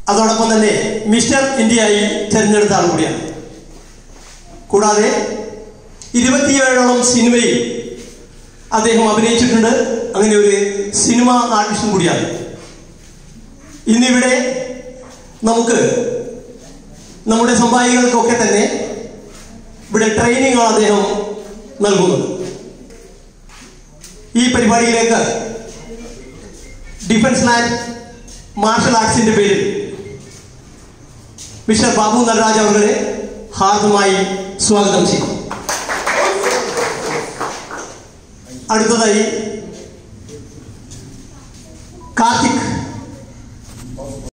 അതോടൊപ്പം തന്നെ മിസ്റ്റർ ഇന്ത്യയായി തിരഞ്ഞെടുത്ത ആൾ കൂടിയാണ് കൂടാതെ ഇരുപത്തിയേഴോളം സിനിമയിൽ അദ്ദേഹം അഭിനയിച്ചിട്ടുണ്ട് അങ്ങനെ ഒരു സിനിമ ആർട്ടിസ്റ്റും കൂടിയാണ് ഇന്നിവിടെ നമുക്ക് നമ്മുടെ സമ്പാദികൾക്കൊക്കെ തന്നെ ഇവിടെ ട്രെയിനിങ് ആണ് അദ്ദേഹം നൽകുന്നത് ഈ പരിപാടിയിലേക്ക് ഡിഫൻസ് ലാൻഡ് മാർഷൽ ആർട്സിന്റെ പേരിൽ മിസ്റ്റർ ബാബു നടരാജ് അവരുടെ ഹാർദമായി സ്വാഗതം ചെയ്യും അടുത്തതായി കാർത്തിക്